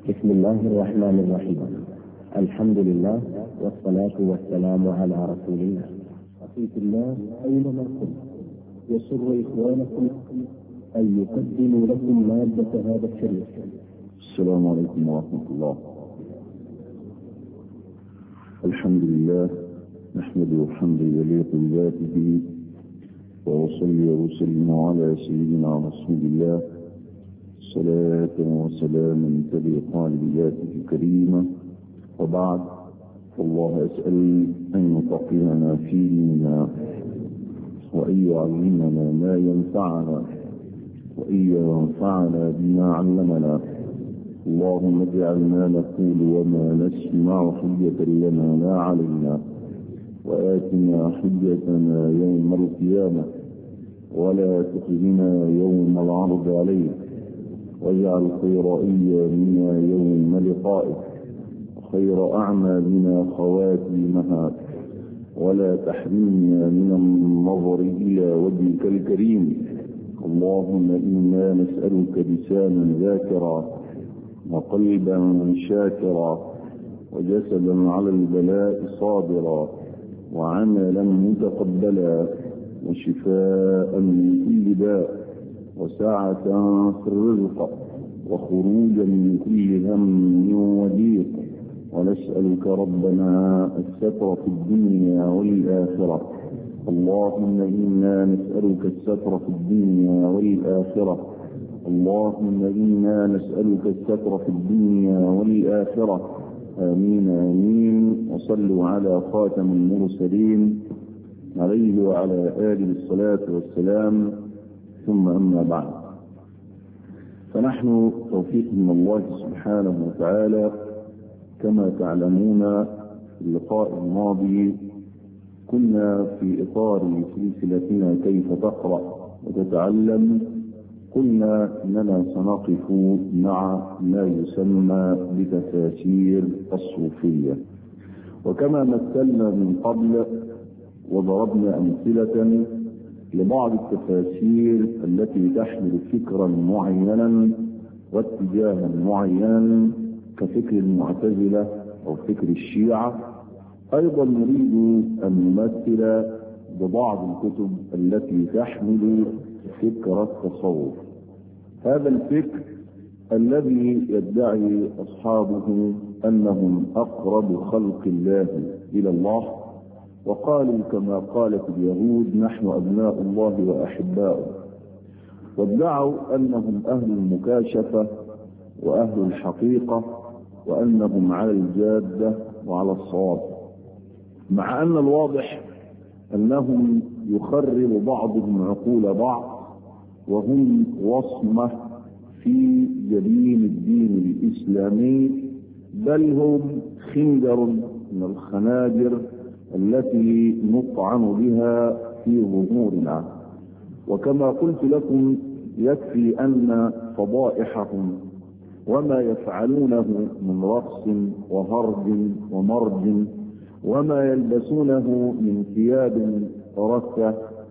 بسم الله الرحمن الرحيم الحمد لله والصلاة والسلام على رسول الله أخي في الله أينما كنت يسر إخوانكم أن يقدموا لكم مادة هذا الشريف السلام عليكم ورحمة الله الحمد لله نحمده حمدا يليق بذاته وأصلي وسلم على سيدنا رسول الله صلاة وسلاما تليقان بذاته الكريمة وبعد فالله أسأل أن يفقهنا في ديننا وأن يعلمنا ما ينفعنا وأن ينفعنا بما علمنا اللهم اجعل ما نقول وما نسمع حجة لنا لا علينا وآتنا حجتنا يوم القيامة ولا تخزنا يوم العرض عليك واجعل خير أيامنا يوم لقائك وخير أعمالنا خواتيمها ولا تحرمنا من النظر إلى وجهك الكريم اللهم إنا نسألك لسانا ذاكرا وقلبا شاكرا وجسدا على البلاء صابرا وعملا متقبلا وشفاء من كل داء وسعة في الرزق وخروجا من كل هم وضيق ونسألك ربنا الستر في الدنيا والآخرة اللهم إنا نسألك الستر في الدنيا والآخرة اللهم إنا نسألك الستر في الدنيا والآخرة آمين آمين وصلوا على خاتم المرسلين عليه وعلى آله الصلاة والسلام ثم أما بعد فنحن توفيق من الله سبحانه وتعالى كما تعلمون في اللقاء الماضي كنا في إطار سلسلتنا كيف تقرأ وتتعلم قلنا إننا سنقف مع ما يسمى بتفاسير الصوفية وكما مثلنا من قبل وضربنا أمثلة لبعض التفاسير التي تحمل فكرا معينا واتجاها معينا كفكر المعتزلة أو فكر الشيعة أيضا نريد أن نمثل ببعض الكتب التي تحمل فكر التصوف هذا الفكر الذي يدعي أصحابه أنهم أقرب خلق الله إلى الله وقالوا كما قالت اليهود نحن أبناء الله وأحباؤه وادعوا أنهم أهل المكاشفة وأهل الحقيقة وأنهم على الجادة وعلى الصواب مع أن الواضح أنهم يخرب بعضهم عقول بعض وهم وصمة في جبين الدين الإسلامي بل هم خنجر من الخناجر التي نطعن بها في ظهورنا وكما قلت لكم يكفي أن فضائحهم وما يفعلونه من رقص وهرج ومرج وما يلبسونه من ثياب رثة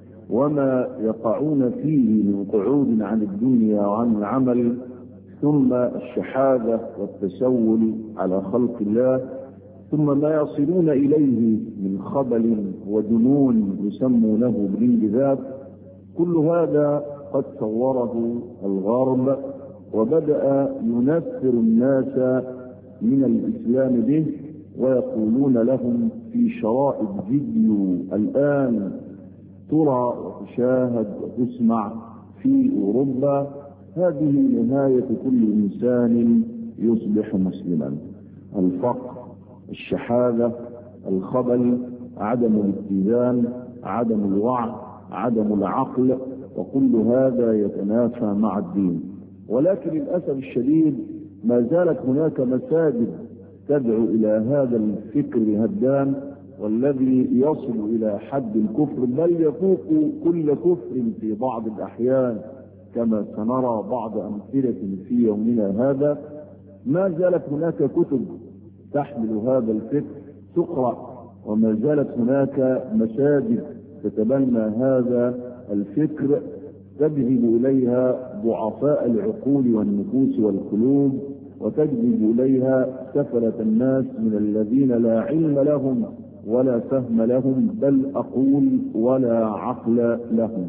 وما يقعون فيه من قعود عن الدنيا وعن العمل ثم الشحاذة والتسول على خلق الله ثم ما يصلون إليه من خبل ودنون يسمونه بالانجذاب كل هذا قد صوره الغرب وبدأ ينفر الناس من الإسلام به ويقولون لهم في شرائط فيديو الآن ترى وتشاهد وتسمع في أوروبا هذه نهاية كل إنسان يصبح مسلما الفقر الشحاذة الخبل عدم الاتزان عدم الوعي عدم العقل وكل هذا يتنافى مع الدين ولكن للأسف الشديد ما زالت هناك مساجد تدعو إلى هذا الفكر الهدام والذي يصل إلى حد الكفر بل يفوق كل كفر في بعض الأحيان كما سنرى بعض أمثلة في يومنا هذا ما زالت هناك كتب تحمل هذا الفكر تقرأ وما زالت هناك مساجد تتبنى هذا الفكر تذهب إليها ضعفاء العقول والنفوس والقلوب وتجذب إليها سفلة الناس من الذين لا علم لهم ولا فهم لهم بل أقول ولا عقل لهم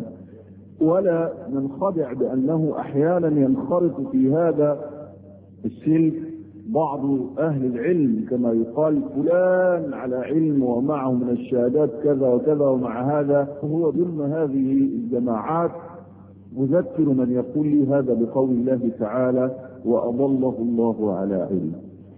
ولا ننخدع بأنه أحيانا ينخرط في هذا السلك بعض أهل العلم كما يقال فلان على علم ومعه من الشهادات كذا وكذا ومع هذا هو ضمن هذه الجماعات أذكر من يقول لي هذا بقول الله تعالى وأضله الله على علم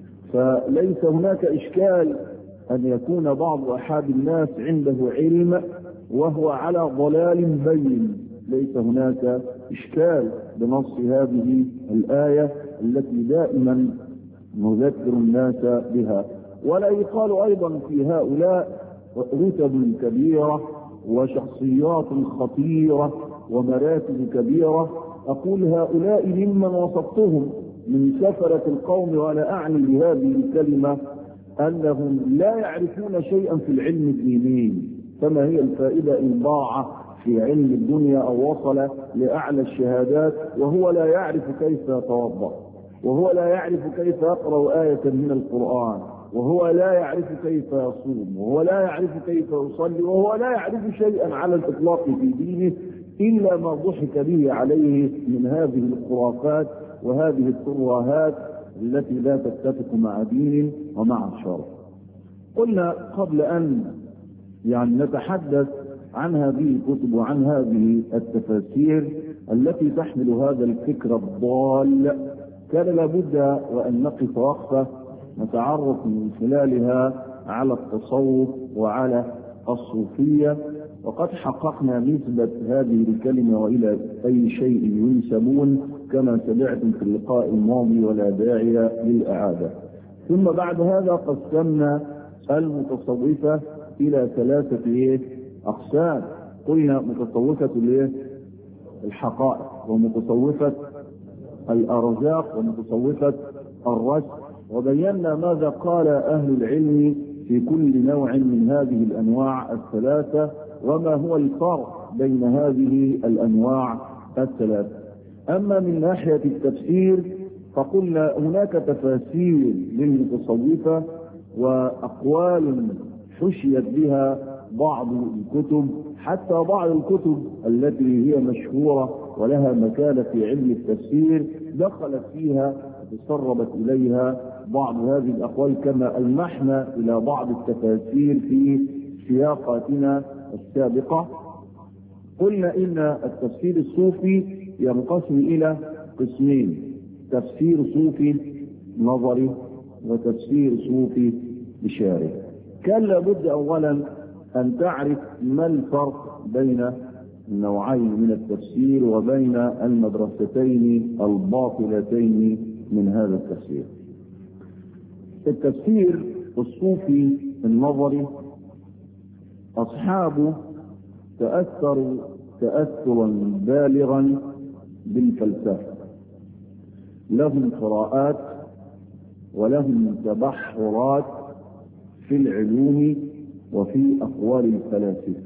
فليس هناك إشكال أن يكون بعض أحد الناس عنده علم وهو على ضلال بين ليس هناك إشكال بنص هذه الآية التي دائما نذكر الناس بها ولا يقال أيضا في هؤلاء رتب كبيرة وشخصيات خطيرة ومراتب كبيرة أقول هؤلاء ممن وصفتهم من سفرة القوم وأنا أعني بهذه الكلمة أنهم لا يعرفون شيئا في العلم الديني فما هي الفائدة إن ضاع في علم الدنيا أو وصل لأعلى الشهادات وهو لا يعرف كيف يتوضأ وهو لا يعرف كيف يقرأ آية من القرآن وهو لا يعرف كيف يصوم وهو لا يعرف كيف يصلي وهو لا يعرف شيئا على الإطلاق في دينه إلا ما ضحك به عليه من هذه الخرافات وهذه الترهات التي لا تتفق مع دين ومع شرع قلنا قبل أن يعني نتحدث عن هذه الكتب وعن هذه التفاسير التي تحمل هذا الفكر الضال كان لابد وأن نقف وقفة نتعرف من خلالها على التصوف وعلى الصوفية وقد حققنا نسبة هذه الكلمة وإلى أي شيء ينسبون كما سمعتم في اللقاء الماضي ولا داعي للإعادة ثم بعد هذا قسمنا المتصوفة إلى ثلاثة أقسام قلنا متصوفة الحقائق ومتصوفة الأرزاق ومتصوفة الرشد وبينا ماذا قال أهل العلم في كل نوع من هذه الأنواع الثلاثة وما هو الفرق بين هذه الأنواع الثلاثة أما من ناحية التفسير فقلنا هناك تفاسير للمتصوفة وأقوال حشيت بها بعض الكتب حتى بعض الكتب التي هي مشهورة ولها مكانة في علم التفسير دخلت فيها تسربت إليها بعض هذه الأقوال كما ألمحنا إلى بعض التفاسير في سياقاتنا السابقة قلنا إن التفسير الصوفي ينقسم إلى قسمين تفسير صوفي نظري وتفسير صوفي إشاري كان لابد أولا أن تعرف ما الفرق بين النوعين من التفسير وبين المدرستين الباطلتين من هذا التفسير التفسير الصوفي النظري أصحابه تأثروا تأثرا بالغا بالفلسفة لهم قراءات ولهم تبحرات في العلوم وفي أقوال الفلاسفة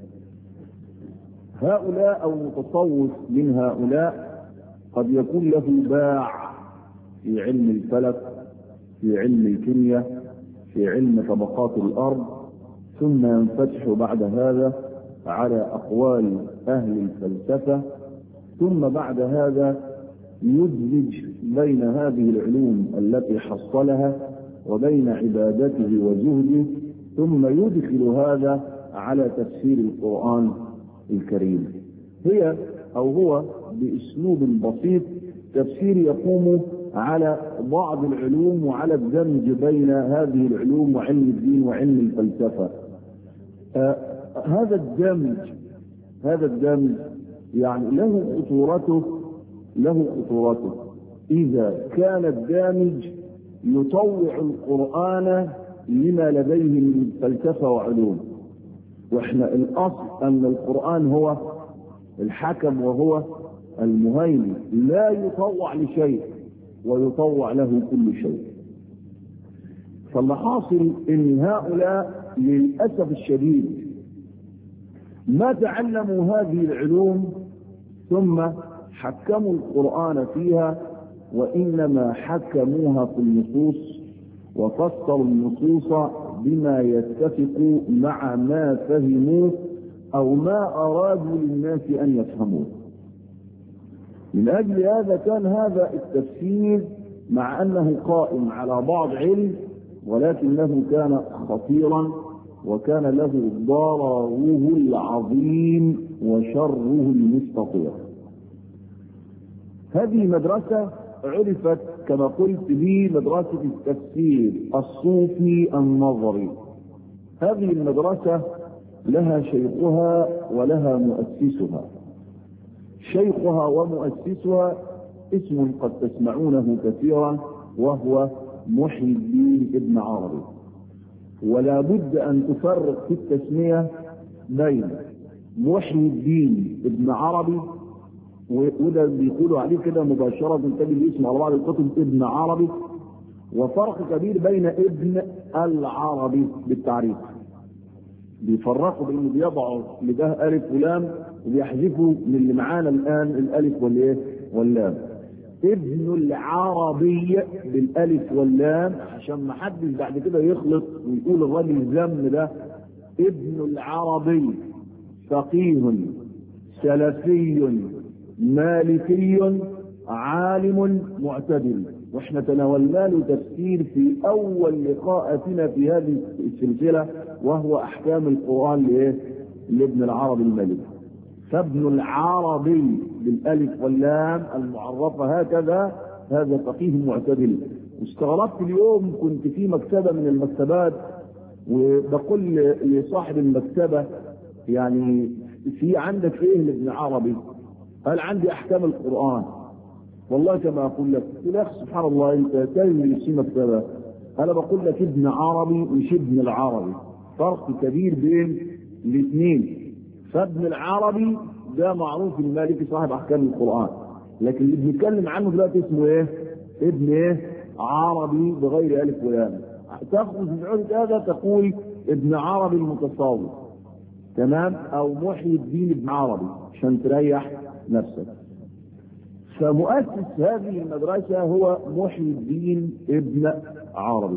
هؤلاء أو متصوف من هؤلاء قد يكون له باع في علم الفلك في علم الكيمياء في علم طبقات الأرض ثم ينفتح بعد هذا على أقوال أهل الفلسفة ثم بعد هذا يدمج بين هذه العلوم التي حصلها وبين عبادته وزهده ثم يدخل هذا على تفسير القرآن الكريم هي أو هو بأسلوب بسيط تفسير يقوم على بعض العلوم وعلى الدمج بين هذه العلوم وعلم الدين وعلم الفلسفة آه هذا الدمج هذا الدمج يعني له خطورته له خطورته إذا كان الدامج يطوع القرآن لما لديه من فلسفة وعلوم واحنا الأصل أن القرآن هو الحكم وهو المهيمن لا يطوع لشيء ويطوع له كل شيء فاللي حاصل ان هؤلاء للاسف الشديد ما تعلموا هذه العلوم ثم حكموا القران فيها وإنما حكموها في النصوص وفسروا النصوص بما يتفق مع ما فهموه أو ما أرادوا للناس أن يفهموه من أجل هذا كان هذا التفسير مع أنه قائم على بعض علم ولكنه كان خطيرا وكان له ضرره العظيم وشره المستطير هذه مدرسة عرفت كما قلت بمدرسة التفسير الصوفي النظري هذه المدرسة لها شيخها ولها مؤسسها شيخها ومؤسسها اسم قد تسمعونه كثيرا وهو محي الدين ابن عربي ولا بد ان تفرق في التسميه بين محي الدين ابن عربي وده بيقولوا عليه كده مباشره تجد الاسم على بعض الكتب ابن عربي وفرق كبير بين ابن العربي بالتعريف بيفرقوا بانه بيضعوا لده الف ولام وبيحذفوا من اللي معانا الان الالف والايه واللام ابن العربي بالالف واللام عشان ما حدش بعد كده يخلط ويقول الراجل الذم ده ابن العربي فقيه سلفي مالكي عالم معتدل واحنا تناولنا له تفسير في اول لقاءاتنا في هذه السلسله وهو احكام القران لايه؟ لابن العربي المالكي فابن العربي بالالف واللام المعرفه هكذا هذا فقيه معتدل واستغربت اليوم كنت في مكتبه من المكتبات وبقول لصاحب المكتبه يعني في عندك ايه لابن عربي؟ قال عندي احكام القران والله كما اقول لك يا اخي سبحان الله انت تاني في مكتبه انا بقول لك ابن عربي مش ابن العربي فرق كبير بين الاثنين فابن العربي ده معروف المالكي صاحب احكام القران لكن اللي بنتكلم عنه دلوقتي اسمه ايه؟ ابن ايه؟ عربي بغير الف ولام تاخذ من عهده هذا تقول ابن عربي المتصوف تمام او محي الدين ابن عربي عشان تريح نفسك فمؤسس هذه المدرسة هو محي الدين ابن عربي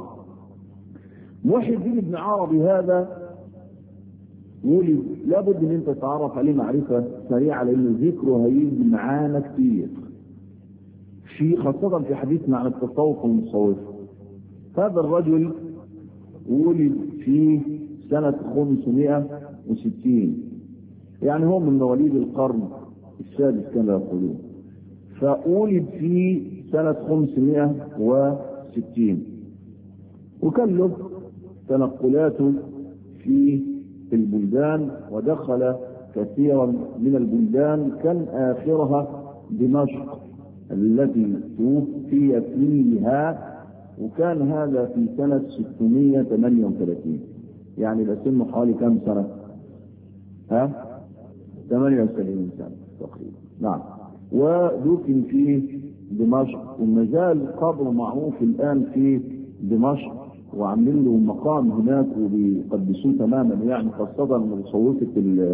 محي الدين ابن عربي هذا ولد لابد ان انت تتعرف عليه معرفة سريعة لان ذكره هيجي معانا كتير في خاصة في حديثنا عن التصوف والمتصوف هذا الرجل ولد في سنة 560 يعني هو من مواليد القرن السادس كما يقولون فولد في سنة 560 وكان له تنقلاته في البلدان ودخل كثيرا من البلدان كان آخرها دمشق التي توفي فيها وكان هذا في سنة 638 يعني ده سنه حوالي كم سنة؟ ها؟ 78 سنة تقريبا نعم ودفن في دمشق وما زال قبره معروف الان في دمشق وعاملين له مقام هناك وبيقدسوه تماما يعني خاصة مصوفة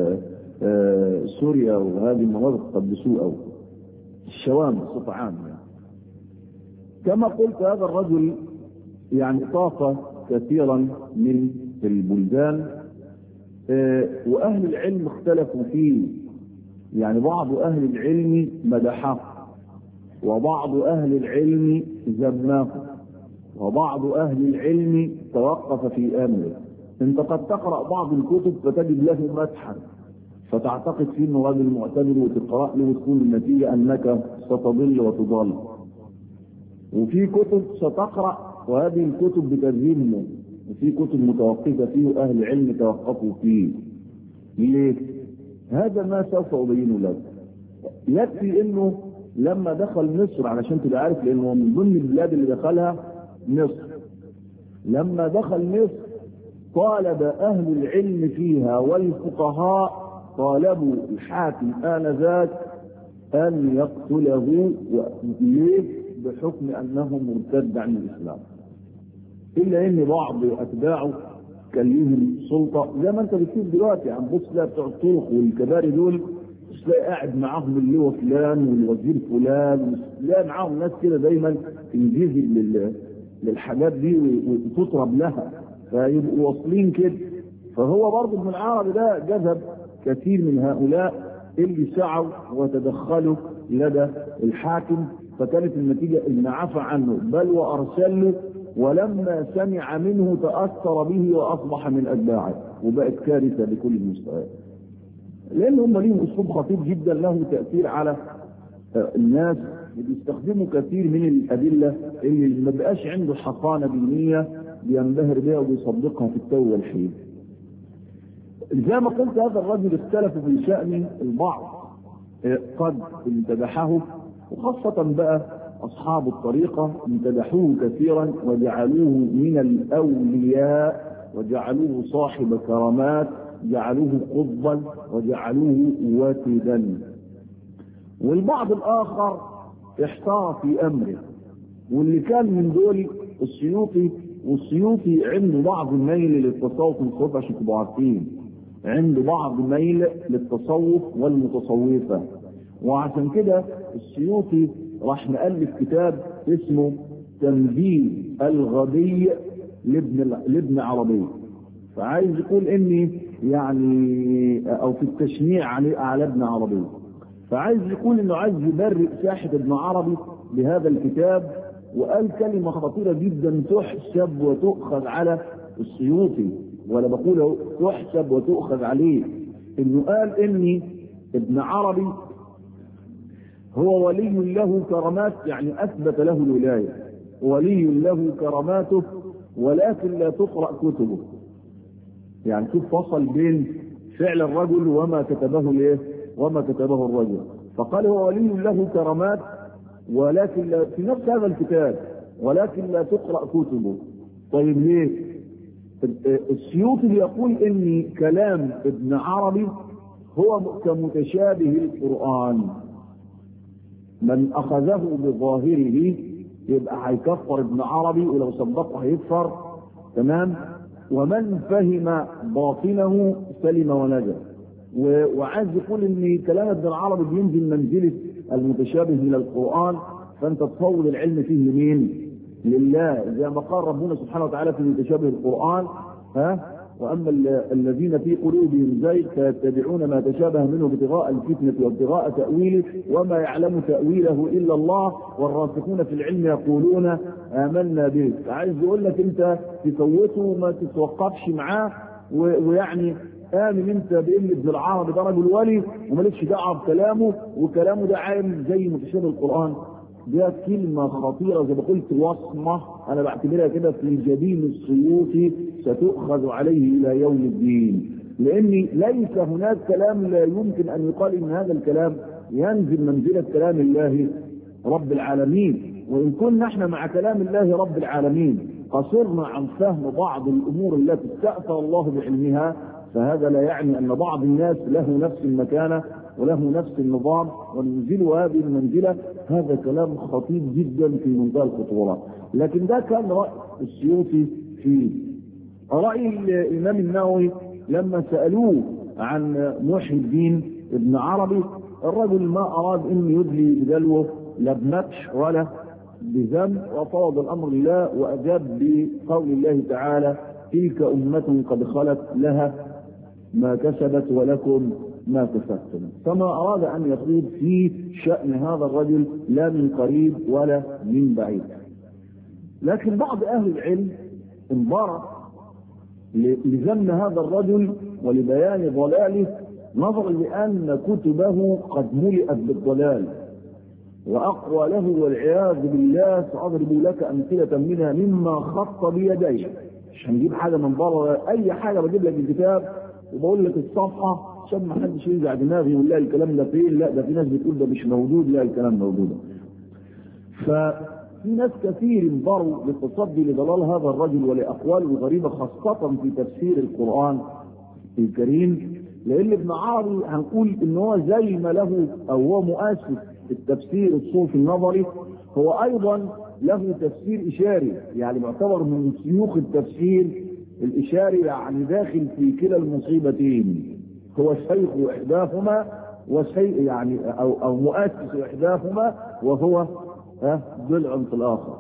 سوريا وهذه المناطق قدسوه أوي الشوام بصفة عامة يعني. كما قلت هذا الرجل يعني طاف كثيرا من البلدان وأهل العلم اختلفوا فيه يعني بعض أهل العلم مدحه وبعض أهل العلم ذماه وبعض أهل العلم توقف في أمره أنت قد تقرأ بعض الكتب فتجد له مدحا فتعتقد فيه انه راجل معتدل وتقرا له وتكون النتيجه انك ستضل وتضل. وفي كتب ستقرا وهذه الكتب بتذمه وفي كتب متوقفه فيه واهل العلم توقفوا فيه. ليه؟ هذا ما سوف ابينه لك. يكفي انه لما دخل مصر علشان تبقى عارف لانه من ضمن البلاد اللي دخلها مصر. لما دخل مصر طالب اهل العلم فيها والفقهاء طالبوا الحاكم آنذاك أن يقتله ليه؟ بحكم أنه مرتد عن الإسلام. إلا أن بعض أتباعه كان ليهم سلطة زي ما أنت بتشوف دلوقتي عم بص بتوع الطرق والكباري دول تلاقي قاعد معاهم اللواء فلان والوزير فلان تلاقي معاهم ناس كده دايما تنجذب لل... للحاجات دي وتطرب لها فيبقوا واصلين كده فهو برضه ابن العربي ده جذب كثير من هؤلاء اللي سعوا وتدخلوا لدى الحاكم فكانت النتيجة ان عفى عنه بل وارسل له ولما سمع منه تأثر به واصبح من اتباعه وبقت كارثة بكل المستويات لان هم ليهم اسلوب خطير جدا له تأثير على الناس بيستخدموا كثير من الادلة اللي ما بقاش عنده حصانة دينية بينبهر بها وبيصدقها في التو والحين زي ما قلت هذا الرجل اختلف في شأن البعض قد امتدحه وخاصة بقى أصحاب الطريقة امتدحوه كثيرا وجعلوه من الأولياء وجعلوه صاحب كرامات جعلوه قطبا وجعلوه وتدا والبعض الآخر احتار في أمره واللي كان من دول السيوطي والسيوطي عنده بعض الميل للتصوف والتصوف عشان تبقوا عارفين عنده بعض ميل للتصوف والمتصوفة وعشان كده السيوطي راح نألف كتاب اسمه تنزيل الغبي لابن لابن عربي فعايز يقول اني يعني او في التشنيع على على ابن عربي فعايز يقول انه عايز يبرئ ساحة ابن عربي بهذا الكتاب وقال كلمة خطيرة جدا تحسب وتؤخذ على السيوطي ولا بقول تحسب وتؤخذ عليه انه قال اني ابن عربي هو ولي له كرامات يعني اثبت له الولايه ولي له كراماته ولكن لا تقرا كتبه يعني شوف فصل بين فعل الرجل وما كتبه ليه وما كتبه الرجل فقال هو ولي له كرامات ولكن لا في نفس هذا الكتاب ولكن لا تقرا كتبه طيب ليه السيوطي يقول ان كلام ابن عربي هو كمتشابه القرآن من أخذه بظاهره يبقى هيكفر ابن عربي ولو صدقه هيكفر تمام ومن فهم باطنه سلم ونجا وعايز يقول ان كلام ابن العربي بينزل منزله المتشابه من القرآن فانت تفوض العلم فيه لمين؟ لله زي ما قال ربنا سبحانه وتعالى في متشابه القرآن ها واما الذين في قلوبهم زيغ فيتبعون ما تشابه منه ابتغاء الفتنه وابتغاء تاويله وما يعلم تاويله الا الله والراسخون في العلم يقولون امنا به عايز يقول لك انت تفوته وما تتوقفش معاه ويعني امن انت بان ابن العربي ده رجل ولي ومالكش دعوه بكلامه وكلامه ده عامل زي متشابه القران دي كلمة خطيرة زي ما قلت وصمة أنا بعتبرها كده في جبين السيوطي ستؤخذ عليه إلى يوم الدين لأن ليس هناك كلام لا يمكن أن يقال إن هذا الكلام ينزل منزلة كلام الله رب العالمين وإن كنا احنا مع كلام الله رب العالمين قصرنا عن فهم بعض الأمور التي استأثر الله بعلمها فهذا لا يعني أن بعض الناس له نفس المكانة وله نفس النظام وننزله هذه المنزلة هذا كلام خطير جدا في منتهى الخطورة لكن ده كان رأي السيوطي فيه رأي الإمام النووي لما سألوه عن محي الدين ابن عربي الرجل ما أراد أن يدلي بدلوه لا بنقش ولا بذنب وفوض الأمر لله وأجاب بقول الله تعالى تلك أمة قد خلت لها ما كسبت ولكم ما كسبتم فما أراد أن يخوض في شأن هذا الرجل لا من قريب ولا من بعيد لكن بعض أهل العلم انبرى لذم هذا الرجل ولبيان ضلاله نظرا لأن كتبه قد ملئت بالضلال وأقوى له والعياذ بالله سأضرب لك أمثلة منها مما خط بيديه مش هنجيب حاجة من بره أي حاجة بجيب لك الكتاب وبقول لك الصفحة عشان ما حدش يرجع دماغي يقول لا الكلام ده فين لا ده في ناس بتقول ده مش موجود لا الكلام موجود ففي ناس كثير انظروا للتصدي لضلال هذا الرجل ولأقواله الغريبة خاصة في تفسير القرآن الكريم لأن ابن عربي هنقول إن هو زي ما له أو هو مؤسس التفسير الصوفي النظري هو أيضا له تفسير إشاري يعني معتبر من شيوخ التفسير الإشاري يعني داخل في كلا المصيبتين هو الشيخ إحداهما وشيء يعني او او مؤسس احداهما وهو ضلع في الاخر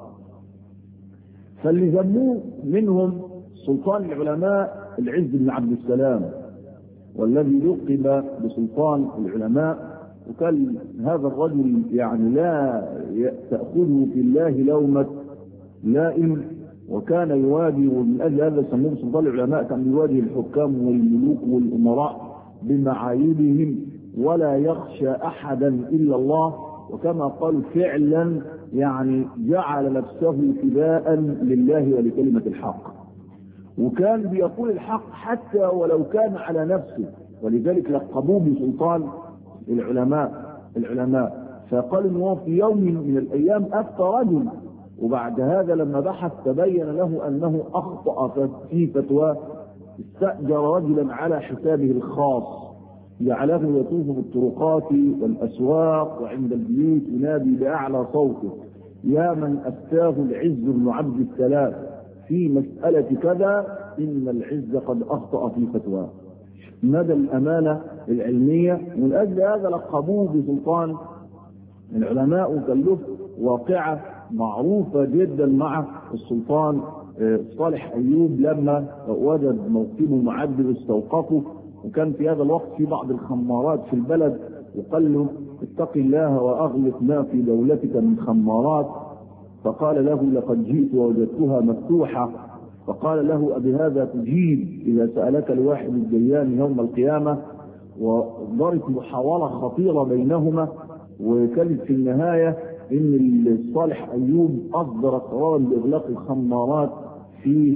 فاللي ذموه منهم سلطان العلماء العز بن عبد السلام والذي لقب بسلطان العلماء وكان هذا الرجل يعني لا تأخذه في الله لومة لائم وكان يواجه ومن اجل هذا سموه سلطان العلماء كان يواجه الحكام والملوك والامراء بمعايبهم ولا يخشى احدا الا الله وكما قالوا فعلا يعني جعل نفسه فداء لله ولكلمه الحق وكان بيقول الحق حتى ولو كان على نفسه ولذلك لقبوه بسلطان العلماء العلماء فقال ان هو في يوم من الايام افتى رجل وبعد هذا لما بحث تبين له انه اخطا في فتواه استاجر رجلا على حسابه الخاص جعله يطوف بالطرقات والاسواق وعند البيوت ينادي باعلى صوته يا من افتاه العز بن عبد السلام في مساله كذا ان العز قد اخطا في فتواه مدى الامانه العلميه من اجل هذا لقبوه بسلطان العلماء وكان له واقعه معروفة جدا مع السلطان صالح أيوب لما وجد موكبه معدل استوقفه وكان في هذا الوقت في بعض الخمارات في البلد وقال له اتق الله وأغلق ما في دولتك من خمارات فقال له لقد جئت ووجدتها مفتوحة فقال له أبهذا تجيب إذا سألك الواحد الديان يوم القيامة ودارت محاورة خطيرة بينهما وكانت في النهاية ان الصالح ايوب اصدر قرارا باغلاق الخمارات في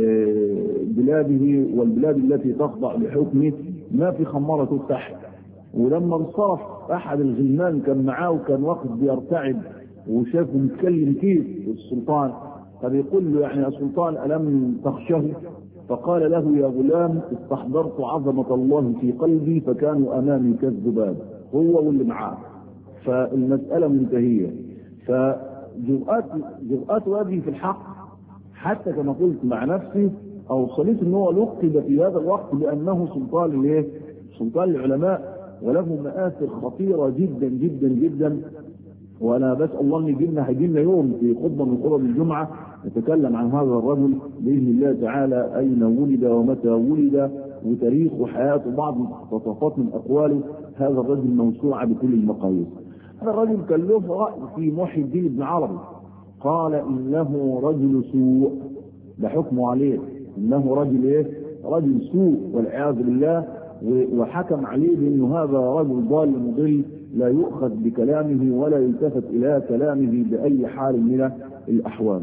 بلاده والبلاد التي تخضع لحكمه ما في خماره تفتح ولما انصرف احد الغلمان كان معاه وكان واقف بيرتعد وشافه متكلم كيف السلطان فبيقول له يعني يا سلطان الم تخشه فقال له يا غلام استحضرت عظمه الله في قلبي فكانوا امامي كالذباب هو واللي معاه فالمسألة منتهية فجرأات جرأات هذه في الحق حتى كما قلت مع نفسي أوصلت أن هو لقب في هذا الوقت بأنه سلطان الايه؟ سلطان العلماء وله مآثر خطيرة جدا جدا جدا وأنا بسأل الله أن يجي لنا هيجي لنا يوم في خطبة من خطب الجمعة نتكلم عن هذا الرجل بإذن الله تعالى أين ولد ومتى ولد وتاريخ وحياته بعض المقتطفات من أقواله هذا الرجل موسوعة بكل المقاييس هذا الرجل كان له رأي في محي الدين بن عربي قال إنه رجل سوء ده حكمه عليه إنه رجل إيه؟ رجل سوء والعياذ بالله وحكم عليه بأنه هذا رجل ضال مضل لا يؤخذ بكلامه ولا يلتفت إلى كلامه بأي حال من الأحوال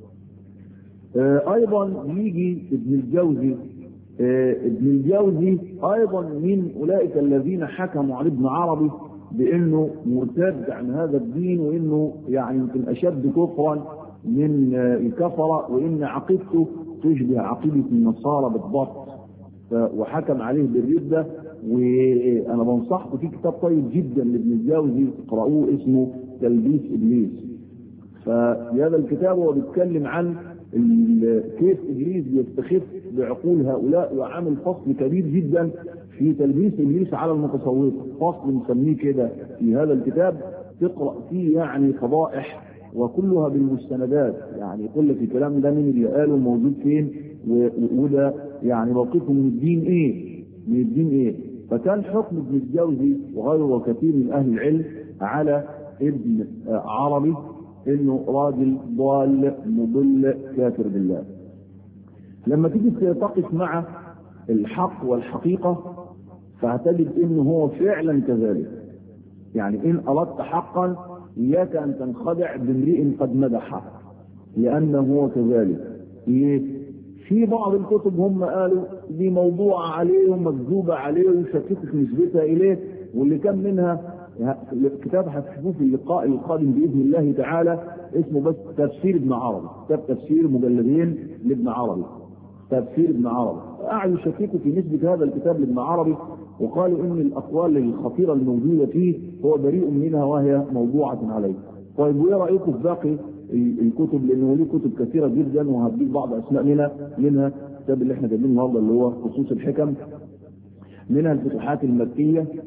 أيضا يجي ابن الجوزي ابن الجوزي أيضا من أولئك الذين حكموا على ابن عربي بانه مرتد عن هذا الدين وانه يعني يمكن اشد كفرا من الكفره وان عقيدته تشبه عقيده النصارى بالضبط وحكم عليه بالرده وانا بنصحكم في كتاب طيب جدا لابن الجوزي تقرأوه اسمه تلبيس ابليس ففي هذا الكتاب هو بيتكلم عن كيف ابليس يستخف بعقول هؤلاء وعامل فصل كبير جدا في تلبيس ابليس على المتصوفه فصل نسميه كده في هذا الكتاب تقرا فيه يعني فضائح وكلها بالمستندات يعني يقول لك الكلام ده من اللي قاله موجود فين وده يعني موقفه من الدين ايه؟ من الدين ايه؟ فكان حكم ابن الجوزي وغيره وكثير من اهل العلم على ابن عربي انه راجل ضال مضل كافر بالله. لما تيجي تقف مع الحق والحقيقه فهتجد انه هو فعلا كذلك. يعني ان اردت حقا اياك ان تنخدع بامرئ قد مدحه لانه هو كذلك. ايه؟ في بعض الكتب هم قالوا دي موضوع عليه ومكذوبه عليه وشككت نسبتها اليه واللي كان منها كتاب هتشوفوه في اللقاء القادم باذن الله تعالى اسمه بس تفسير ابن عربي كتاب تفسير مجلدين لابن عربي تفسير ابن عربي قعدوا يشككوا في نسبه هذا الكتاب لابن عربي وقالوا ان الاقوال الخطيره الموجوده فيه هو بريء منها وهي موضوعه عليه طيب وايه رايكم في باقي الكتب لانه له كتب كثيره جدا وهديك بعض اسماء منها منها الكتاب اللي احنا جايبينه النهارده اللي هو خصوص الحكم منها الفتوحات المكيه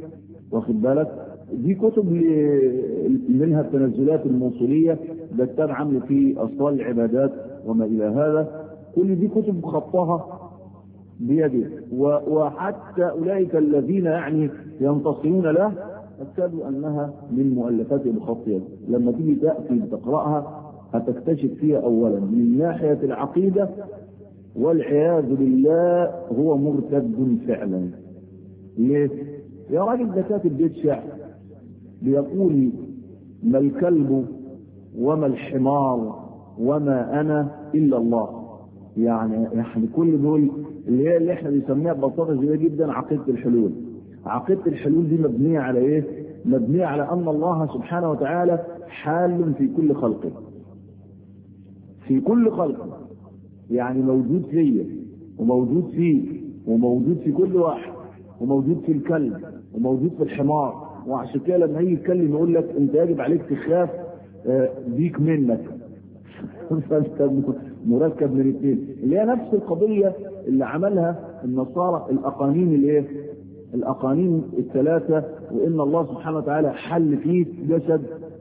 واخد بالك دي كتب ل- منها التنزلات الموصولية بتان عامل في أصوال العبادات وما إلى هذا كل دي كتب خطها بيده و- وحتى أولئك الذين يعني ينتصرون له أكدوا أنها من مؤلفات بخط يده لما تيجي تأتي تقرأها هتكتشف فيها أولا من ناحية العقيدة والعياذ بالله هو مرتد فعلا ليه؟ يا راجل ده كاتب بيت شعر بيقول ما الكلب وما الحمار وما انا الا الله يعني يعني كل دول اللي هي اللي احنا بنسميها ببساطه شديده جدا عقيده الحلول عقيده الحلول دي مبنيه على ايه؟ مبنيه على ان الله سبحانه وتعالى حال في كل خلقه في كل خلقه يعني موجود فيا وموجود فيه وموجود في كل واحد وموجود في الكلب وموجود في الحمار وعشان كده لما يجي يتكلم يقول لك انت يجب عليك تخاف آه، بيك منك فانت مركب من الاثنين اللي هي نفس القضيه اللي عملها النصارى الاقانيم الايه؟ الاقانيم الثلاثه وان الله سبحانه وتعالى حل فيه جسد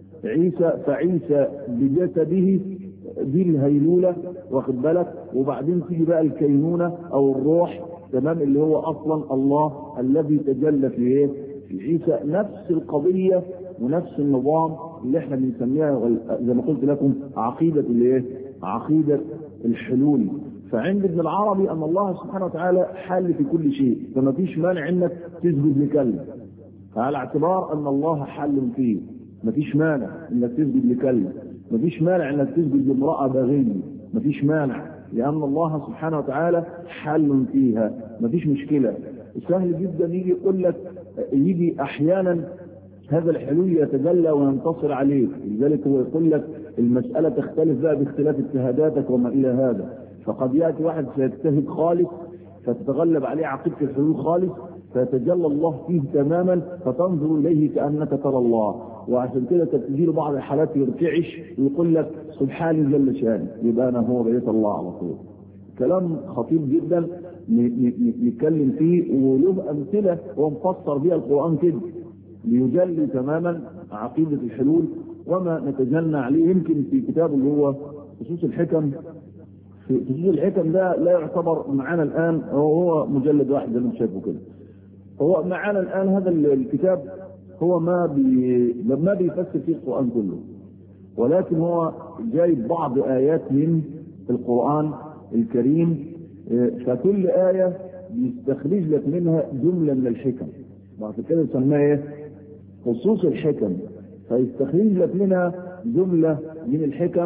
عيسى فعيسى بجسده دي الهيلوله واخد بالك وبعدين تيجي بقى الكينونه او الروح تمام اللي هو اصلا الله الذي تجلى في ايه؟ في عيسى نفس القضيه ونفس النظام اللي احنا بنسميها وال- زي ما قلت لكم عقيده الايه؟ عقيده الحلول فعند ابن العربي ان الله سبحانه وتعالى حل في كل شيء فما فيش مانع انك تسجد لكلب على اعتبار ان الله حل فيه مفيش مانع انك تسجد لكلب مفيش مانع انك تسجد لامرأة باغية مفيش مانع لان الله سبحانه وتعالى حل فيها مفيش مشكلة سهل جدا يجي يقول لك يجي احيانا هذا الحلول يتجلى وينتصر عليه لذلك هو يقول لك المسألة تختلف بقى باختلاف اجتهاداتك وما إلى هذا فقد يأتي واحد سيجتهد خالص فتتغلب عليه عقيدة الحلول خالص فيتجلى الله فيه تماما فتنظر إليه كأنك ترى الله وعشان كده تجي له بعض الحالات يرتعش ويقول لك سبحانه جل شانه يبقى أنا هو بقيت الله على طول كلام خطير جدا ن- ن- نتكلم فيه وله أمثلة ومفسر بها القرآن كده ليجلي تماما عقيدة الحلول وما نتجنى عليه يمكن في كتابه اللي هو خصوص الحكم في خصوص الحكم ده لا يعتبر معانا الآن هو هو مجلد واحد زي ما انت شايفه كده هو معانا الآن هذا الكتاب هو ما بي ما بيفسر فيه القرآن كله ولكن هو جايب بعض آيات من القرآن الكريم آه، فكل آية بيستخرج لك منها جملة من الحكم بعد كده يسميها ايه؟ خصوص الحكم فيستخرج لك منها جملة من الحكم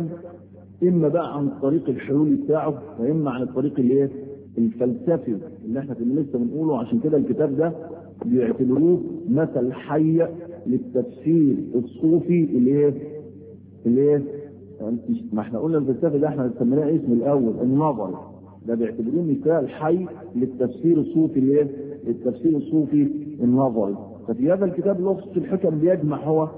إما بقى عن طريق الحلول بتاعه وإما عن الطريق الايه؟ الفلسفي اللي احنا كنا لسه بنقوله عشان كده الكتاب ده بيعتبروه مثل حي للتفسير الصوفي الايه؟ الايه؟ ما احنا قلنا الفلسفه ده احنا سميناه اسم الاول النظري ده بيعتبروه مثال حي للتفسير الصوفي الايه؟ التفسير الصوفي النظري ففي هذا الكتاب اللي هو في الحكم بيجمع هو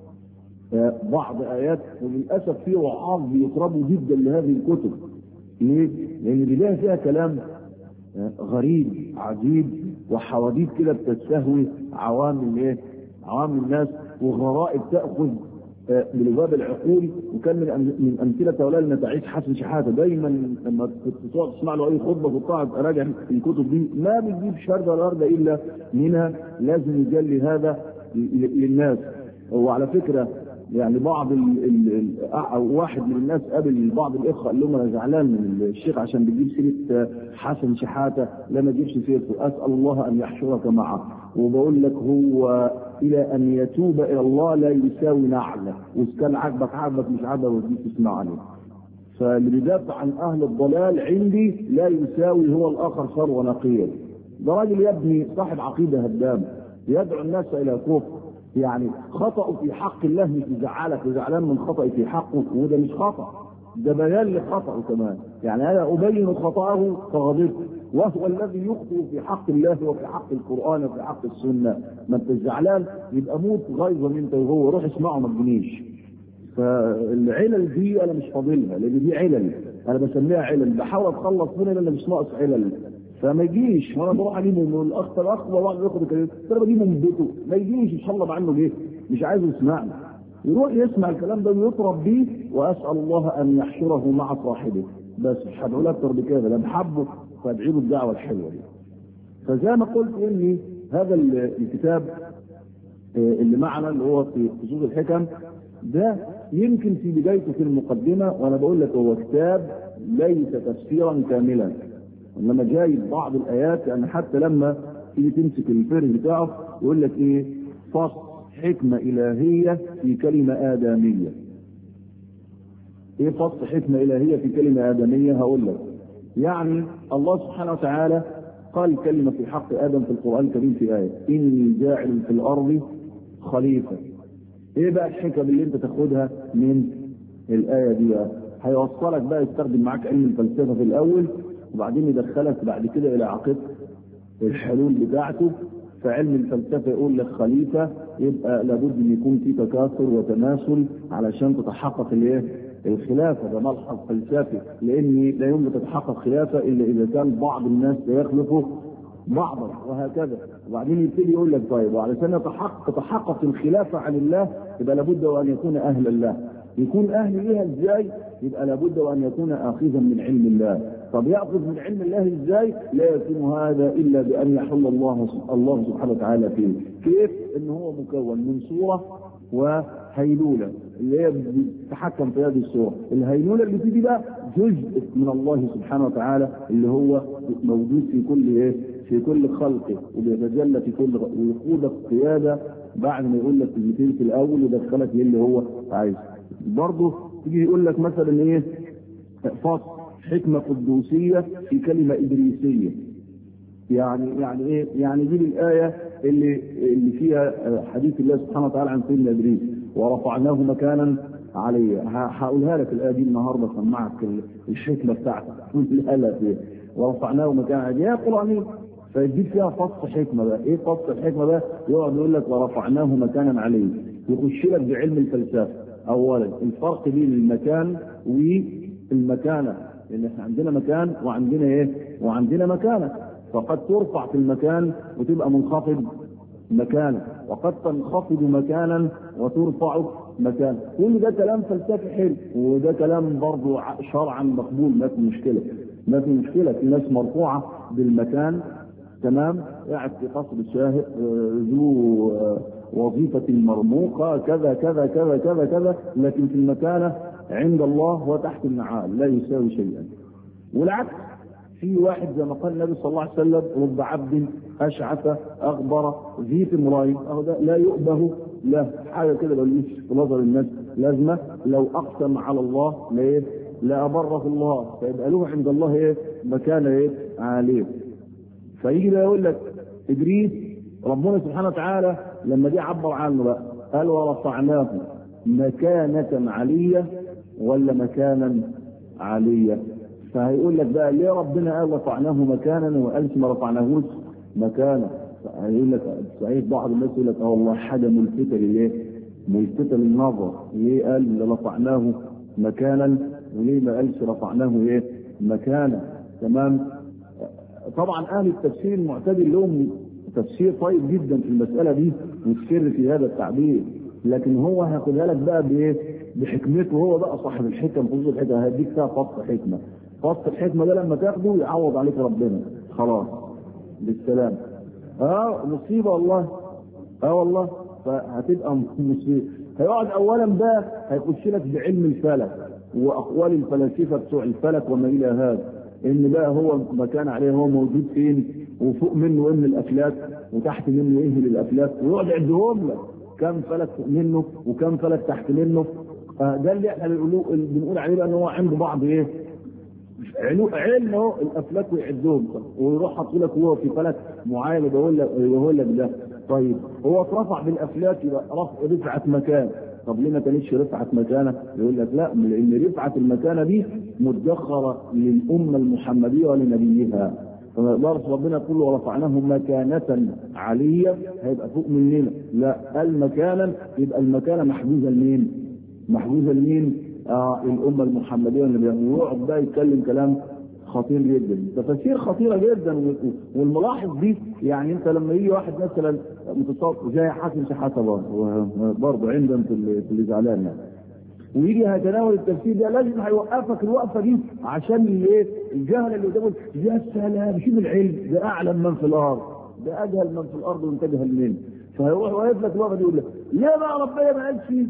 آه، بعض ايات وللاسف في وعاظ بيقربوا جدا لهذه الكتب ليه؟ لان بيلاقي فيها كلام آه، غريب عجيب وحواديت كده بتستهوي عوام الايه؟ عوام الناس وغرائب تاخذ آه، بلباب العقول وكان من أم- من امثله هؤلاء المتاعيس حسن شحاته دايما لما كنت تقعد تسمع له اي خطبه كنت قاعد اراجع الكتب دي ما بيجيب شرده ولا ارده الا منها لازم يجلي هذا ل- للناس وعلى فكره يعني بعض ال ال ال أو واحد من الناس قابل بعض الاخوه قال لهم انا زعلان من الشيخ عشان بيجيب سيره حسن شحاته لا ما تجيبش سيرته اسال الله ان يحشرك معه وبقول لك هو الى ان يتوب الى الله لا يساوي نعله واذا كان عاجبك عاجبك مش عاجبك وتجيب تسمع عليه فاللي بيدافع عن اهل الضلال عندي لا يساوي هو الاخر ثروه نقيه ده راجل يبني صاحب عقيده هدام يدعو الناس الى كفر يعني خطأه في حق الله مش يزعلك وزعلان من خطأي في حقه وده مش خطأ ده بيان لخطأه كمان يعني انا ابين خطأه فغضبت وهو الذي يخطئ في حق الله وفي حق القرآن وفي حق السنة ما انت زعلان يبقى موت غيظا انت وهو روح اسمعه ما تجنيش فالعلل دي انا مش فاضلها لان دي علل انا بسميها علل بحاول اتخلص منها لان مش ناقص علل فما يجيش وانا بروح اجيبه من الاخ الاخ وبعض ياخد الكلام انا بجيبه من بيته ما يجيش ان شاء الله عنه ليه مش عايزه يسمعني يروح يسمع الكلام ده ويطرب بيه واسال الله ان يحشره مع صاحبه بس مش هدعو له اكتر بكده ده بحبه فادعي له الدعوه الحلوه دي فزي ما قلت اني هذا الكتاب اللي معنا اللي هو في خصوص الحكم ده يمكن في بدايته في المقدمه وانا بقول لك هو كتاب ليس تفسيرا كاملا انما جايب بعض الايات يعني حتى لما تيجي تمسك الفرق بتاعه يقول لك ايه فصل حكمه الهيه في كلمه ادميه ايه فصل حكمه الهيه في كلمه ادميه هقول لك يعني الله سبحانه وتعالى قال كلمة في حق آدم في القرآن الكريم في آية إني جاعل في الأرض خليفة إيه بقى الحكم اللي أنت تاخدها من الآية دي بقى هيوصلك بقى يستخدم معاك علم الفلسفة في الأول وبعدين يدخلك بعد كده إلى عقيدة الحلول بتاعته فعلم الفلسفة يقول لك خليفة يبقى لابد أن يكون في تكاثر وتماثل علشان تتحقق الايه؟ الخلافة ده ملحظ فلسفي لأن لا يمكن تتحقق خلافة إلا إذا كان بعض الناس سيخلفوا بعضا وهكذا وبعدين يبتدي يقول لك طيب وعلشان يتحقق تتحقق الخلافة عن الله يبقى لابد وأن يكون أهل الله يكون أهل ليها إزاي؟ يبقى لابد وأن يكون آخذا من علم الله طب يأخذ من علم الله إزاي؟ لا يكون هذا إلا بأن يحل الله الله سبحانه وتعالى فيه كيف؟ إن هو مكون من صورة وهيلولة اللي هي بتتحكم في هذه الصورة الهيلولة اللي تيجي بقى جزء من الله سبحانه وتعالى اللي هو موجود في كل ايه في كل خلقه وبيتجلى في كل ويقودك قيادة بعد ما يقول لك كلمتين في الأول يدخلك اللي هو عايز برضه تيجي يقول لك مثلا ايه فصل حكمة قدوسية في كلمة إدريسية يعني يعني ايه؟ يعني دي الآية اللي اللي فيها حديث الله سبحانه وتعالى عن سيدنا ادريس ورفعناه مكانا عليا هقولها لك الآية دي النهارده اسمعك الحكمة بتاعتك قولها لك ورفعناه مكانا عليا قرآنية فيديك فيها فصل حكمة بقى ايه فصل الحكمة بقى يقعد يقول لك ورفعناه مكانا عليه يخش لك بعلم الفلسفة اولا الفرق بين المكان والمكانة لان احنا عندنا مكان وعندنا ايه وعندنا مكانه فقد ترفع في المكان وتبقى منخفض مكانا وقد تنخفض مكانا وترفع مكانا كل ده كلام فلسفي حلو وده كلام برضه شرعا مقبول ما في مشكله ما في مشكله في ناس مرفوعه بالمكان تمام قاعد في قصر الشاهد ذو وظيفة مرموقة كذا كذا كذا كذا كذا لكن في المكانة عند الله هو تحت النعال لا يساوي شيئا والعكس في واحد زي ما قال النبي صلى الله عليه وسلم رب عبد اشعث اغبر ذي امرين اهو ده لا يؤبه له حاجه كده ملوش في نظر الناس لازمه لو اقسم على الله لايه؟ لابره الله فيبقى له عند الله ايه؟ مكانه ايه؟ عاليه فيجي ده يقول لك ادريس ربنا سبحانه وتعالى لما جه عبر عنه بقى قال ورفعناه مكانة علية ولا مكانا علية فهيقول لك بقى ليه ربنا قال رفعناه مكانا وما قالش ما رفعناهوش مكانا هيقول لك صحيح بعض الناس يقول لك اه والله حاجه ملفته ليه؟ ملفته للنظر ليه قال رفعناه مكانا وليه ما قالش رفعناه ايه؟ مكانا تمام طبعا اهل التفسير المعتدل لهم تفسير طيب جدا في المساله دي والسر في هذا التعبير لكن هو هياخدها لك بقى بايه؟ بحكمته هو بقى صاحب الحكم خصوص الحكمه هيديك فيها فصل حكمه فصل الحكمه ده لما تاخده يعوض عليك ربنا خلاص بالسلام اه مصيبه والله اه والله فهتبقى مصيبه هيقعد اولا بقى هيخش لك بعلم الفلك واقوال الفلاسفه بتوع الفلك وما الى هذا ان بقى هو مكان عليه هو موجود فين وفوق منه ايه من الافلاك وتحت منه ايه من الافلاك ويقعد يعدهم لك كم فلك فوق منه وكم فلك تحت منه ده اللي احنا بنقول عليه بقى ان هو عنده بعض ايه علم اهو الافلاك ويعدهم ويروح حاطط لك هو في فلك معين يقول لك يقول لك ده طيب هو اترفع بالافلاك يبقى رفع رفعه مكان طب ليه ما كانتش رفعه مكانه؟ يقول لك لا لان رفعه المكانه دي مدخره للامه المحمديه ولنبيها فما يقدرش ربنا يقول له ورفعناه مكانة عليا هيبقى فوق مننا لا قال مكانا يبقى المكانة محجوزة لمين؟ محجوزة لمين؟ آه الأمة المحمدية والنبية ويقعد بقى يتكلم كلام خطير جدا تفاسير خطيره جدا والملاحظ دي يعني انت لما يجي واحد مثلا متصاب زي حسن شحاته برضه عندنا في اللي زعلان يعني ويجي هيتناول التفسير ده لازم هيوقفك الوقفه دي عشان الايه الجهل اللي قدامه يا سلام شوف العلم ده اعلم من في الارض ده اجهل من في الارض وانت اجهل منه فهيروح واقف لك الوقفه دي يقول لك ليه بقى ربنا ما قالش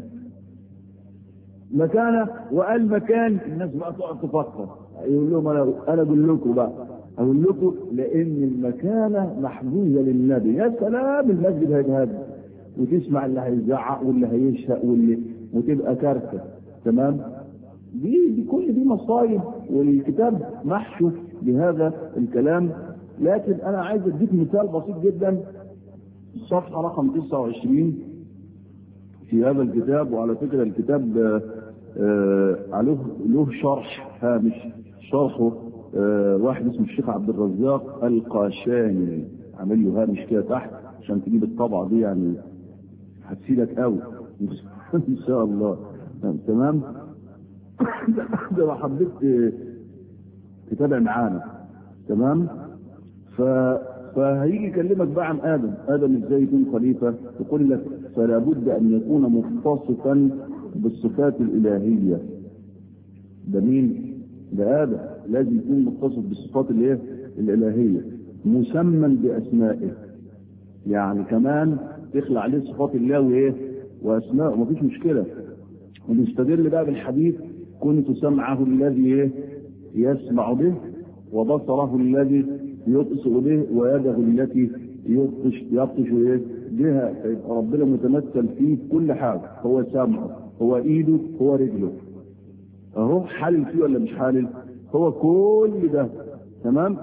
مكانه وقال مكان الناس بقى تقعد تفكر يقول لهم انا انا اقول لكم بقى اقول لكم لان المكانه محجوزه للنبي يا سلام المسجد هيتهد وتسمع اللي هيزعق واللي هيشهق واللي وتبقى كارثه تمام دي, دي كل دي مصايب والكتاب محشو بهذا الكلام لكن انا عايز اديك مثال بسيط جدا الصفحه رقم 29 في هذا الكتاب وعلى فكره الكتاب آه له له شرح هامش شرحه آه واحد اسمه الشيخ عبد الرزاق القاشاني عامل له هامش كده تحت عشان تجيب الطبعه دي يعني هتفيدك قوي ان شاء الله تمام ده لو حبيت تتابع معانا تمام ف فهيجي يكلمك بقى عن ادم ادم ازاي يكون خليفه يقول لك فلا بد ان يكون متصفا بالصفات الالهيه ده مين ده ادم لازم يكون متصف بالصفات الايه الالهيه مسمى باسمائه يعني كمان تخلع عليه صفات الله وايه واسماء مفيش مشكله ونستدل بقى بالحديث كنت سمعه الذي ايه يسمع به وبصره الذي يبصر به ويده التي يبطش يبطش ايه بها فيبقى ربنا متمثل فيه في كل حاجه هو سمعه هو ايده هو رجله اهو حلل فيه ولا مش حلل هو كل ده تمام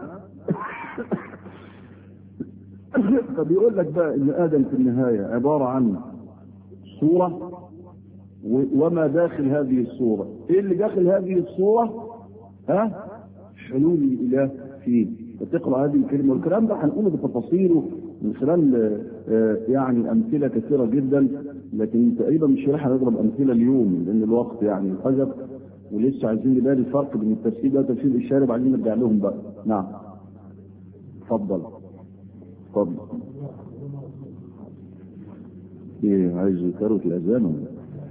فبيقول لك بقى ان ادم في النهايه عباره عن صوره وما داخل هذه الصوره ايه اللي داخل هذه الصوره ها حلول الاله فيه فتقرا هذه الكلمه والكلام ده هنقوله بتفاصيله من خلال يعني امثله كثيره جدا لكن تقريبا مش راح نضرب امثله اليوم لان الوقت يعني حذف ولسه عايزين نبان الفرق بين التفسير ده وتفسير الاشاره وبعدين نرجع لهم بقى نعم اتفضل اتفضل ايه عايز كروت الاذان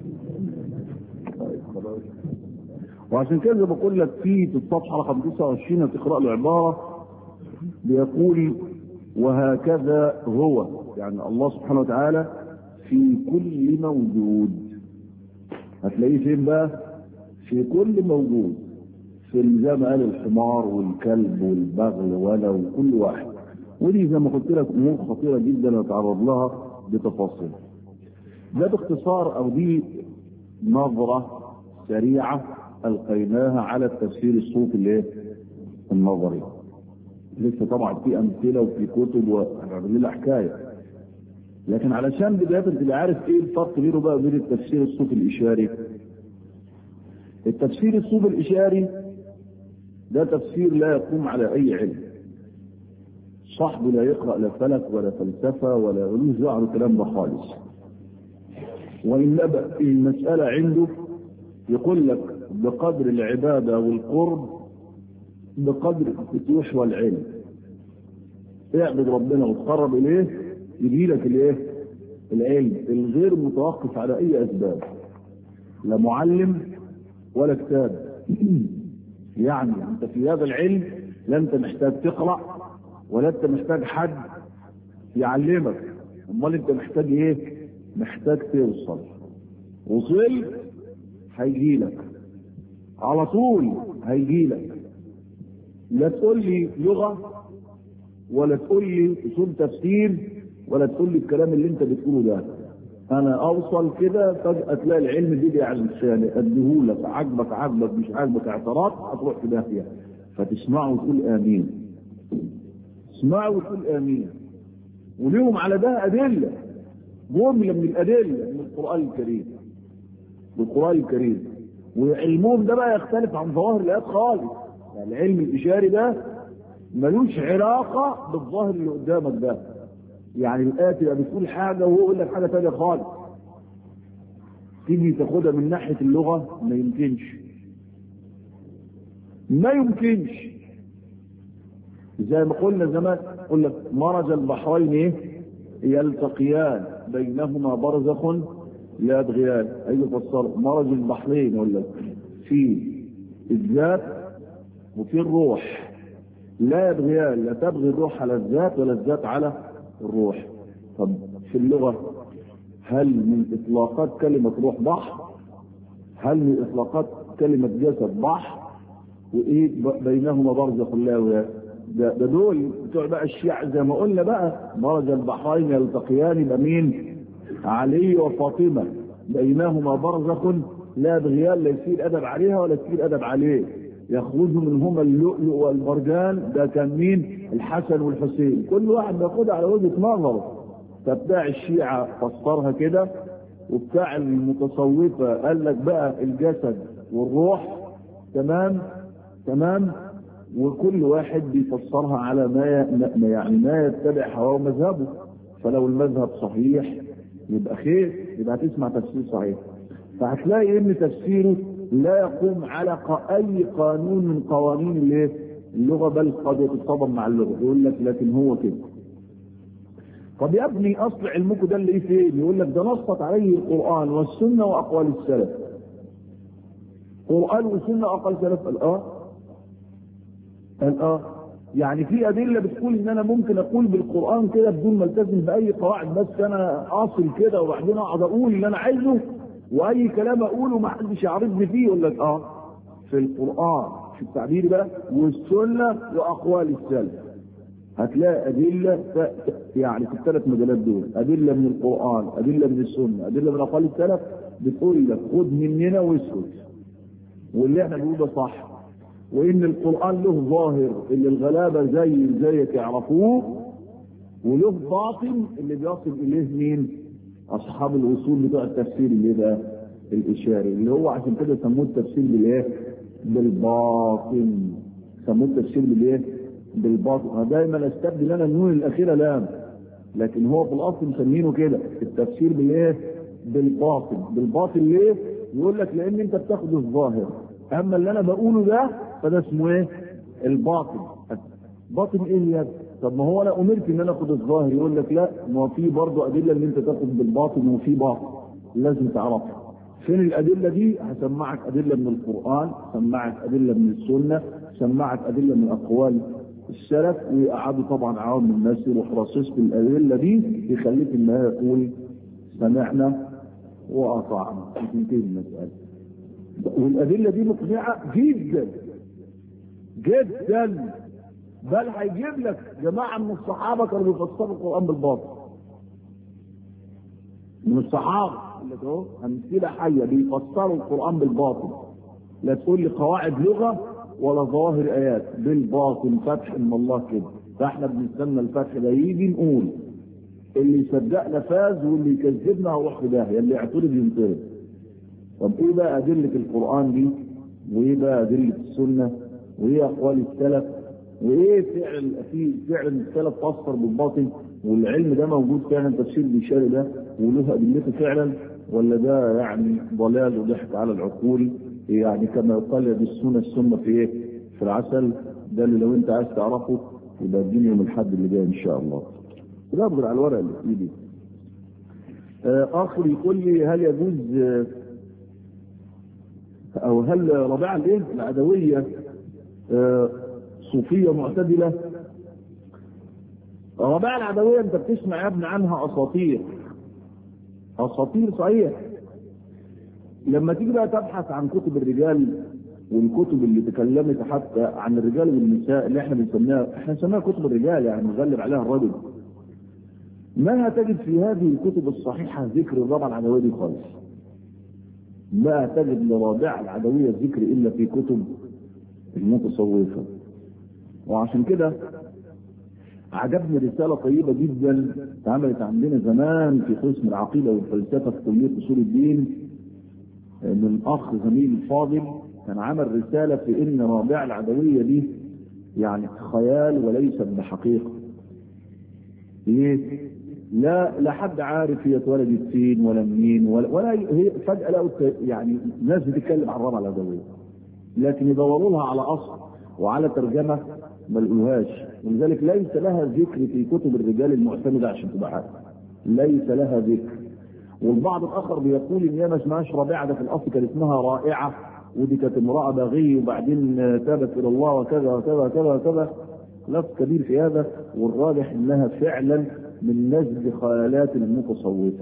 طيب خلاص وعشان كده بقول لك في في الصفحه رقم 29 هتقرا له عباره بيقول وهكذا هو يعني الله سبحانه وتعالى في كل موجود هتلاقيه فين بقى؟ في كل موجود في زي ما قال الحمار والكلب والبغل ولا وكل واحد ودي زي ما قلت لك امور خطيره جدا نتعرض لها بتفاصيل ده باختصار او دي نظره سريعه القيناها على التفسير الصوفي الايه؟ النظري لسه طبعا في امثله وفي كتب وهنعمل لها حكايه لكن علشان بدايه تبقى عارف ايه الفرق بينه بقى وبين التفسير الصوفي الاشاري التفسير الصوفي الاشاري ده تفسير لا يقوم على اي علم صاحبه لا يقرا لا فلك ولا فلسفه ولا علوم دعوه الكلام ده خالص وانما المساله عنده يقول لك بقدر العباده والقرب بقدر الفتوح والعلم اعبد ربنا وتقرب اليه يجي لك الايه العلم الغير متوقف على اي اسباب لا معلم ولا كتاب يعني انت في هذا العلم لا انت محتاج تقرا ولا انت محتاج حد يعلمك امال انت محتاج ايه محتاج توصل وصلت هيجي لك على طول هيجي لك لا تقول لي لغه ولا تقول لي اصول تفسير ولا تقول لي الكلام اللي انت بتقوله ده انا اوصل كده فجاه تلاقي العلم بيجي على لساني اديهولك عاجبك عاجبك مش عاجبك اعتراض هتروح في داهيه فتسمعه وتقول امين اسمعوا وتقول امين وليهم على ده ادله جمله من الادله من القران الكريم من القران الكريم وعلمهم ده بقى يختلف عن ظواهر الايات خالص يعني العلم الاشاري ده ملوش علاقه بالظاهر اللي قدامك ده يعني الايه تبقى بتقول حاجه وهو يقول لك حاجه ثانيه خالص تيجي تاخدها من ناحيه اللغه ما يمكنش ما يمكنش زي ما قلنا زمان قلنا مرج البحرين ايه يلتقيان بينهما برزخ لا يبغيان ايوه فسر مرج البحرين ولا في الذات وفي الروح لا يبغيان لا تبغي الروح على الذات ولا الذات على الروح طب في اللغة هل من إطلاقات كلمة روح بحر هل من إطلاقات كلمة جسد بحر وإيه بينهما برزخ لا ده, ده دول بتوع بقى الشيعة زي ما قلنا بقى مرج البحرين يلتقيان يبقى مين؟ علي وفاطمة بينهما برزخ لا بغيان لا يصير أدب عليها ولا يصير أدب عليه يخرج منهما اللؤلؤ والمرجان ده كان مين؟ الحسن والحسين كل واحد بياخدها على وجهة نظره فبتاع الشيعة فسرها كده وبتاع المتصوفة قال لك بقى الجسد والروح تمام تمام وكل واحد بيفسرها على ما يعني ما يتبع هواه مذهبه فلو المذهب صحيح يبقى خير يبقى هتسمع تفسير صحيح فهتلاقي ان تفسيره لا يقوم على اي قانون من قوانين الايه اللغه بل قد يتصادم مع اللغه يقول لك لكن هو كده طب يا ابني اصل علمكم ده اللي ايه فين يقول لك ده نصت عليه القران والسنه واقوال السلف قران وسنه واقوال السلف قال اه قال اه يعني في ادله بتقول ان انا ممكن اقول بالقران كده بدون ما التزم باي قواعد بس انا اصل كده وبعدين اقعد اقول اللي انا عايزه واي كلام اقوله ما حدش يعرضني فيه يقول لك اه في القران في التعبير بقى والسنه واقوال السلف هتلاقي أدلة يعني في الثلاث مجالات دول أدلة من القرآن أدلة من السنة أدلة من أقوال السلف بتقول لك خد مننا واسكت واللي احنا بنقوله ده صح وإن القرآن له ظاهر اللي الغلابة زي زيك يعرفوه وله باطن اللي بيصل إليه مين؟ أصحاب الأصول بتوع التفسير اللي ده الإشاري اللي هو عشان كده سموه التفسير بالإيه؟ بالباطن سموه التفسير بالإيه؟ بالباطن دايما استبدل انا النون الاخيره لام لكن هو في الاصل مسمينه كده التفسير بالايه بالباطن بالباطن ليه يقول لك لان انت بتاخد الظاهر اما اللي انا بقوله ده فده اسمه ايه الباطن باطن ايه يا طب ما هو انا امرت ان انا اخد الظاهر يقول لك لا ما في برضه ادله ان انت تاخد بالباطن وفي باطن لازم تعرفها فين الادله دي هسمعك ادله من القران سمعك ادله من السنه سمعك ادله من اقوال السلف وقعدوا طبعا عوام الناس يروح راصص بالادله دي يخليك ان هي يقول سمعنا واطعنا تنتهي المساله والادله دي مقنعه جدا جدا بل هيجيب لك جماعه من الصحابه كانوا بيفسروا القران بالباطل من الصحابه اللي اهو امثله حيه بيفسروا القران بالباطل لا تقول لي قواعد لغه ولا ظواهر ايات بالباطن فتح من الله كده فاحنا بنستنى الفتح ده يجي نقول اللي يصدقنا فاز واللي يكذبنا هروح في داهيه اللي يعترض ينطرد طب ايه بقى ادله القران دي وايه بقى ادله السنه وايه اقوال السلف وايه فعل في فعل السلف فسر بالباطن والعلم ده موجود فعلا تفسير بيشاري ده وله ادلته فعلا ولا ده يعني ضلال وضحك على العقول يعني كما يقال بالسنة السنة في ايه؟ في العسل ده اللي لو انت عايز تعرفه يبقى اديني يوم الحد اللي جاي ان شاء الله. كده ابغر على الورقه اللي في ايدي. اخر يقول لي هل يجوز او هل ربيعه الايه؟ العدويه صوفيه معتدله؟ ربيعه العدويه انت بتسمع يا ابني عنها اساطير. اساطير صحيح لما تيجي بقى تبحث عن كتب الرجال والكتب اللي تكلمت حتى عن الرجال والنساء اللي احنا بنسميها احنا بنسميها كتب الرجال يعني بنغلب عليها الرجل ما هتجد في هذه الكتب الصحيحة ذكر الرابعة العدوية دي خالص ما تجد لرابعة العدوية ذكر إلا في كتب المتصوفة وعشان كده عجبني رسالة طيبة جدا اتعملت عندنا زمان في قسم العقيدة والفلسفة في كلية أصول الدين من اخ زميل فاضل كان عمل رساله في ان رابع العدويه دي يعني خيال وليست بحقيقه. ليه؟ لا لا حد عارف هي اتولدت فين ولا منين ولا, ولا هي فجاه لقوا يعني ناس بتتكلم عن الرابعه العدويه. لكن يدوروا لها على اصل وعلى ترجمه ما لقوهاش ولذلك ليس لها ذكر في كتب الرجال المعتمدة عشان تبقى عارف ليس لها ذكر والبعض الاخر بيقول ان هي ما اسمهاش رابعه ده في الاصل كان اسمها رائعه ودي كانت امراه بغي وبعدين تابت الى الله وكذا وكذا وكذا وكذا خلاف كبير في هذا والراجح انها فعلا من نسج خيالات المتصوفه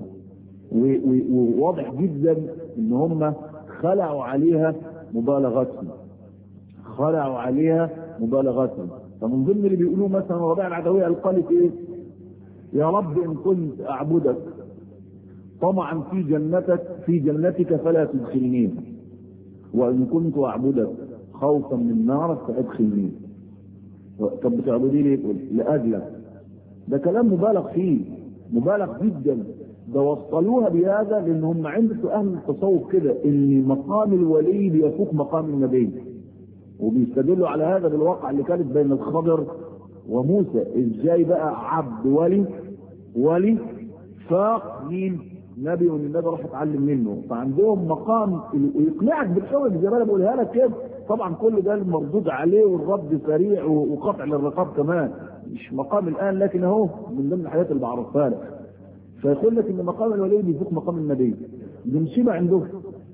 وواضح جدا ان هم خلعوا عليها مبالغتهم خلعوا عليها مبالغتهم فمن ضمن اللي بيقولوه مثلا ربيع العدوية قالت ايه يا رب ان كنت اعبدك طمعا في جنتك في جنتك فلا تدخلني وان كنت اعبدك خوفا من نارك فادخلني طب بتعبدي ليه لاجلك ده كلام مبالغ فيه مبالغ جدا ده وصلوها بهذا لان هم عند اهل التصوف كده ان مقام الولي بيفوق مقام النبي وبيستدلوا على هذا بالواقع اللي كانت بين الخضر وموسى ازاي بقى عبد ولي ولي فاق مين نبي والنبي راح اتعلم منه فعندهم مقام ويقنعك بالحجج زي ما انا بقولها لك كده طبعا كل ده المردود عليه والرد سريع وقطع للرقاب كمان مش مقام الان لكن اهو من ضمن الحاجات اللي بعرفها لك فيقول لك ان مقام الولي بيفوق مقام النبي دي مصيبه عندهم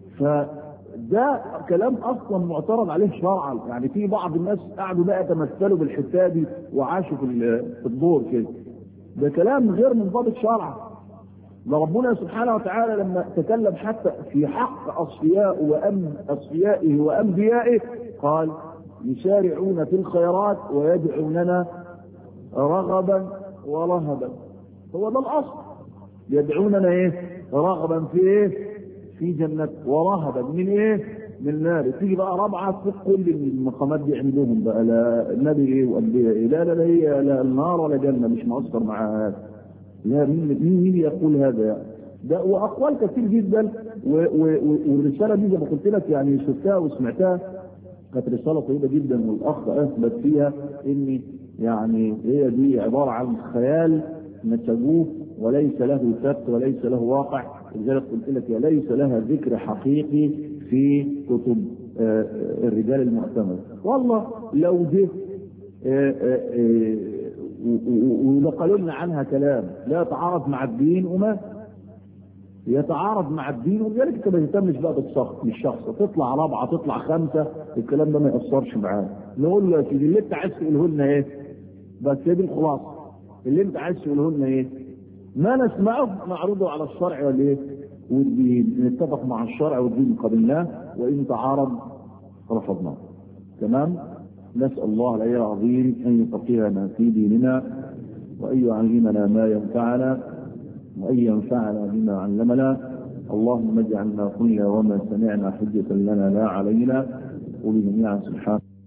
فده كلام اصلا معترض عليه شرعا يعني في بعض الناس قعدوا بقى يتمثلوا بالحته دي وعاشوا في الدور كده ده كلام غير منضبط شرعا ده ربنا سبحانه وتعالى لما تكلم حتى في حق اصفياء وأم اصفيائه وانبيائه قال يسارعون في الخيرات ويدعوننا رغبا ورهبا هو ده الاصل يدعوننا ايه رغبا في ايه في جنة ورهبا من ايه من نار تيجي بقى رابعة في كل المقامات دي عندهم بقى لا نبي ايه وانبياء ايه لا لا لا هي لا النار ولا جنة مش مؤثر مع هذا لا مين مين مين يقول هذا يعني ده واقوال كثير جدا و و والرساله دي زي ما قلت لك يعني شفتها وسمعتها كانت رساله طيبه جدا والاخ اثبت فيها ان يعني هي دي عباره عن خيال نسجوه وليس له ثبت وليس له واقع لذلك قلت لك ليس لها ذكر حقيقي في كتب الرجال المعتمد والله لو جه ونقلوا لنا عنها كلام لا يتعارض مع الدين وما يتعارض مع الدين ولذلك انت ما تهتمش بقى بالشخص بالشخص تطلع رابعه تطلع خمسه الكلام ده ما ياثرش معانا نقول له يا سيدي اللي انت عايز تقوله لنا ايه بس هي دي الخلاصه اللي انت عايز تقوله لنا ايه ما نسمعه نعرضه على الشرع ولا ايه والدين نتفق مع الشرع والدين قبلناه وان تعارض رفضناه تمام نسأل الله العلي العظيم أن يفقهنا في ديننا وأن يعلمنا ما ينفعنا وأن ينفعنا بما علمنا اللهم اجعلنا كل وما سمعنا حجة لنا لا علينا وبجميع سبحانه